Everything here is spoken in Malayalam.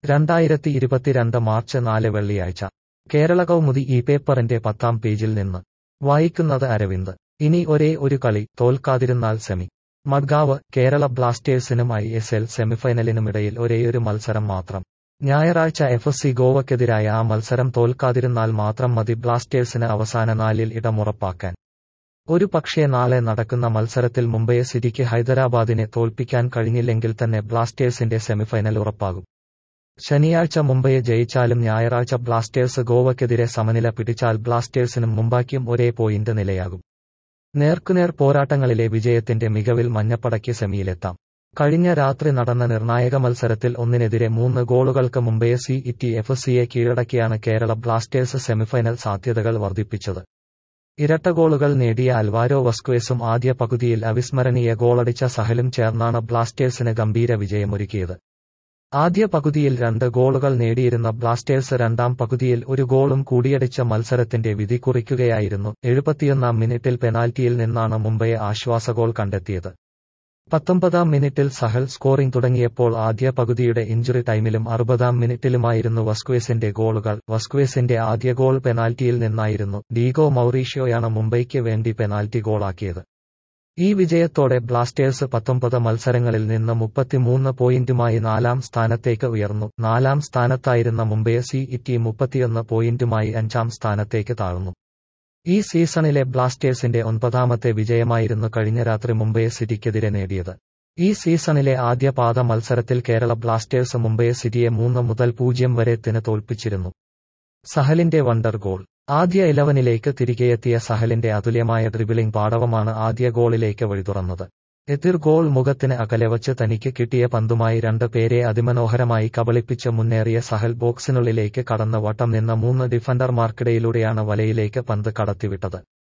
രണ്ടായിരത്തി ഇരുപത്തിരണ്ട് മാർച്ച് നാല് വെള്ളിയാഴ്ച കേരള കൗമുദി ഈ പേപ്പറിന്റെ പത്താം പേജിൽ നിന്ന് വായിക്കുന്നത് അരവിന്ദ് ഇനി ഒരേ ഒരു കളി തോൽക്കാതിരുന്നാൽ സെമി മഡ്ഗാവ് കേരള ബ്ലാസ്റ്റേഴ്സിനും ഐ എസ് എൽ സെമിഫൈനലിനുമിടയിൽ ഒരേയൊരു മത്സരം മാത്രം ഞായറാഴ്ച എഫ് സി ഗോവയ്ക്കെതിരായ ആ മത്സരം തോൽക്കാതിരുന്നാൽ മാത്രം മതി ബ്ലാസ്റ്റേഴ്സിന് അവസാന നാലിൽ ഇടമുറപ്പാക്കാൻ ഒരു പക്ഷേ നാളെ നടക്കുന്ന മത്സരത്തിൽ മുംബൈ സിറ്റിക്ക് ഹൈദരാബാദിനെ തോൽപ്പിക്കാൻ കഴിഞ്ഞില്ലെങ്കിൽ തന്നെ ബ്ലാസ്റ്റേഴ്സിന്റെ സെമിഫൈനൽ ഉറപ്പാകും ശനിയാഴ്ച മുംബൈയെ ജയിച്ചാലും ഞായറാഴ്ച ബ്ലാസ്റ്റേഴ്സ് ഗോവയ്ക്കെതിരെ സമനില പിടിച്ചാൽ ബ്ലാസ്റ്റേഴ്സിനും മുംബൈക്കും ഒരേ പോയിന്റ് നിലയാകും നേർക്കുനേർ പോരാട്ടങ്ങളിലെ വിജയത്തിന്റെ മികവിൽ മഞ്ഞപ്പടയ്ക്ക് സെമിയിലെത്താം കഴിഞ്ഞ രാത്രി നടന്ന നിർണായക മത്സരത്തിൽ ഒന്നിനെതിരെ മൂന്ന് ഗോളുകൾക്ക് മുംബൈ സി ഇറ്റി എഫ് സിയെ കീഴടക്കിയാണ് കേരള ബ്ലാസ്റ്റേഴ്സ് സെമിഫൈനൽ സാധ്യതകൾ വർദ്ധിപ്പിച്ചത് ഇരട്ട ഗോളുകൾ നേടിയ അൽവാരോ വസ്ക്വേസും ആദ്യ പകുതിയിൽ അവിസ്മരണീയ ഗോളടിച്ച സഹലും ചേർന്നാണ് ബ്ലാസ്റ്റേഴ്സിന് ഗംഭീര വിജയമൊരുക്കിയത് ആദ്യ പകുതിയിൽ രണ്ട് ഗോളുകൾ നേടിയിരുന്ന ബ്ലാസ്റ്റേഴ്സ് രണ്ടാം പകുതിയിൽ ഒരു ഗോളും കൂടിയടിച്ച മത്സരത്തിന്റെ വിധി കുറിക്കുകയായിരുന്നു എഴുപത്തിയൊന്നാം മിനിറ്റിൽ പെനാൽറ്റിയിൽ നിന്നാണ് മുംബൈ ആശ്വാസ ഗോൾ കണ്ടെത്തിയത് പത്തൊമ്പതാം മിനിറ്റിൽ സഹൽ സ്കോറിംഗ് തുടങ്ങിയപ്പോൾ ആദ്യ പകുതിയുടെ ഇഞ്ചുറി ടൈമിലും അറുപതാം മിനിറ്റിലുമായിരുന്നു വസ്ക്വേസിന്റെ ഗോളുകൾ വസ്ക്വേസിന്റെ ആദ്യ ഗോൾ പെനാൽറ്റിയിൽ നിന്നായിരുന്നു ഡീഗോ മൌറീഷ്യോയാണ് മുംബൈക്ക് വേണ്ടി പെനാൽറ്റി ഗോളാക്കിയത് ഈ വിജയത്തോടെ ബ്ലാസ്റ്റേഴ്സ് പത്തൊമ്പത് മത്സരങ്ങളിൽ നിന്ന് മുപ്പത്തിമൂന്ന് പോയിന്റുമായി നാലാം സ്ഥാനത്തേക്ക് ഉയർന്നു നാലാം സ്ഥാനത്തായിരുന്ന മുംബൈ സി ഇറ്റി മുപ്പത്തിയൊന്ന് പോയിന്റുമായി അഞ്ചാം സ്ഥാനത്തേക്ക് താഴ്ന്നു ഈ സീസണിലെ ബ്ലാസ്റ്റേഴ്സിന്റെ ഒൻപതാമത്തെ വിജയമായിരുന്നു കഴിഞ്ഞ രാത്രി മുംബൈ സിറ്റിക്കെതിരെ നേടിയത് ഈ സീസണിലെ ആദ്യ പാദ മത്സരത്തിൽ കേരള ബ്ലാസ്റ്റേഴ്സ് മുംബൈ സിറ്റിയെ മൂന്ന് മുതൽ പൂജ്യം വരെ ത്തിന് തോൽപ്പിച്ചിരുന്നു സഹലിന്റെ വണ്ടർ ഗോൾ ആദ്യ ഇലവനിലേക്ക് തിരികെയെത്തിയ സഹലിന്റെ അതുല്യമായ ഡ്രിബിളിംഗ് പാടവമാണ് ആദ്യ ഗോളിലേക്ക് വഴിതുറന്നത് എതിർ ഗോൾ മുഖത്തിന് അകലെ വച്ച് തനിക്ക് കിട്ടിയ പന്തുമായി രണ്ട് പേരെ അതിമനോഹരമായി കബളിപ്പിച്ച് മുന്നേറിയ സഹൽ ബോക്സിനുള്ളിലേക്ക് കടന്ന് വട്ടം നിന്ന മൂന്ന് ഡിഫൻഡർമാർക്കിടയിലൂടെയാണ് വലയിലേക്ക് പന്ത് കടത്തിവിട്ടത്